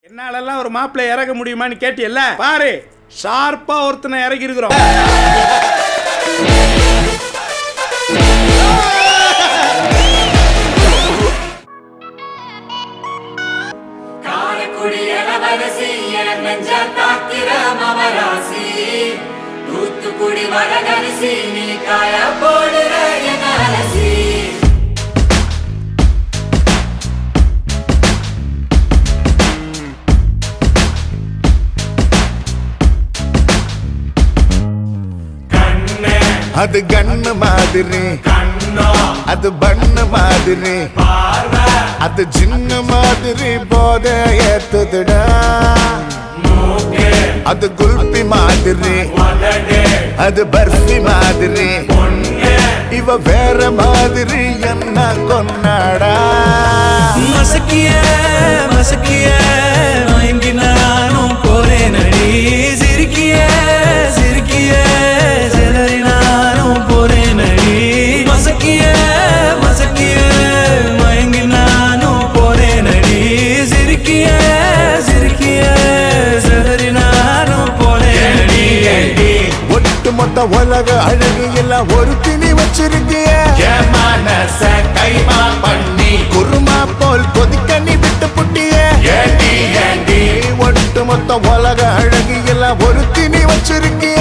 என்னாலெல்லாம் ஒரு மாப்பிள்ளை இறக்க முடியுமான்னு கேட்டியல்ல பாரு ஷார்ப்பா ஒருத்தனை இறக்கி இருக்கிறோம் காரைக்குடி இளவரசி என் நெஞ்ச தாக்கிற மவராசி தூத்துக்குடி வடகரிசி நீ காய போடுற என் அலசி அது கண்ணு மாதிரி அது பண்ணு மாதிரி அது சின்ன மாதிரி போத ஏத்துதுடா அது குல்பி மாதிரி அது பர்ஃபி மாதிரி இவ வேற மாதிரி என்ன கொண்டாடா மசக்கிய மசக்கிய மயங்கி நானும் போறேன் அடி சிரிக்கிய சிரிக்கிய சிலரி நானும் போறேன் அடி மசக்கிய மசக்கிய மயங்கி நானும் போறேன் அடி சிரிக்கிய சிரிக்கிய சிலரி நானும் போறேன் அடி ஒட்டு மொத்த உலக அழகு எல்லாம் ஒரு திணி வச்சிருக்கிய கைமா பண்ணி குருமா போல் கொதிக்க நீ விட்டு புட்டிய ஒட்டு மொத்த உலக அழகு எல்லாம் ஒரு திணி வச்சிருக்கிய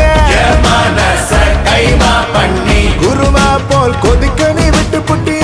கைமா பண்ணி குருமா போல் கொதிக்க நீ விட்டு புட்டிய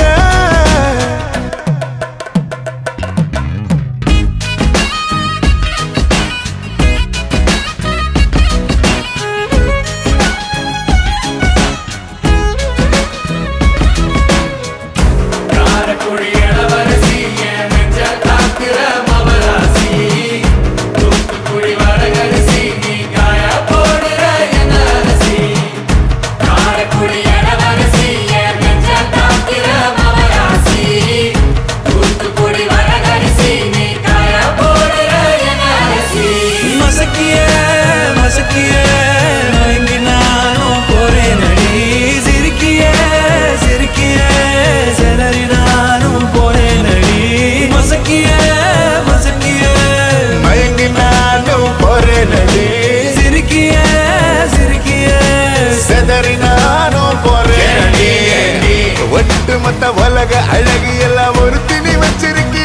காரைக்குடி இளவரசி என் நெஞ்ச தாக்கிற மவராசி தூத்துக்குடி வடகரிசி நீ காய போடுற என் அலசி காரைக்குடி இளவரசி என் நெஞ்ச தாக்கிற மவராசி தூத்துக்குடி வடகரிசி நீ காய போடுற என் அலசி மசக்கிய மசக்கிய மயங்கி நானும் போறேன் அடி சிரிக்கிய சிரிக்கிய சிலரி நானும் போறேன் அடி மசக்கிய மசக்கிய மயங்கி நானும் போறேனடி சிரிக்கிய சிரிக்கிய செதறி நானும் போறேனடி ஒட்டு மொத்த உலக அழகு எல்லாம் ஒரு திணி வச்சிருக்கிய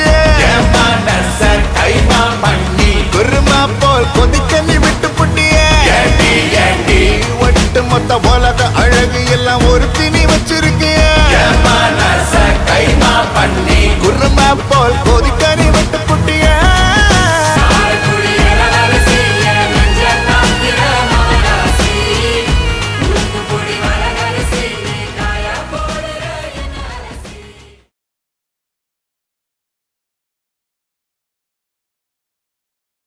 கைமா பண்ணி குருமா போல் கொதிக்க நீ விட்டு புட்டிய ஒட்டு மொத்த உலக அழகு எல்லாம் ஒரு திணி வச்சிருக்கிய கைமா பண்ணி குருமா போல்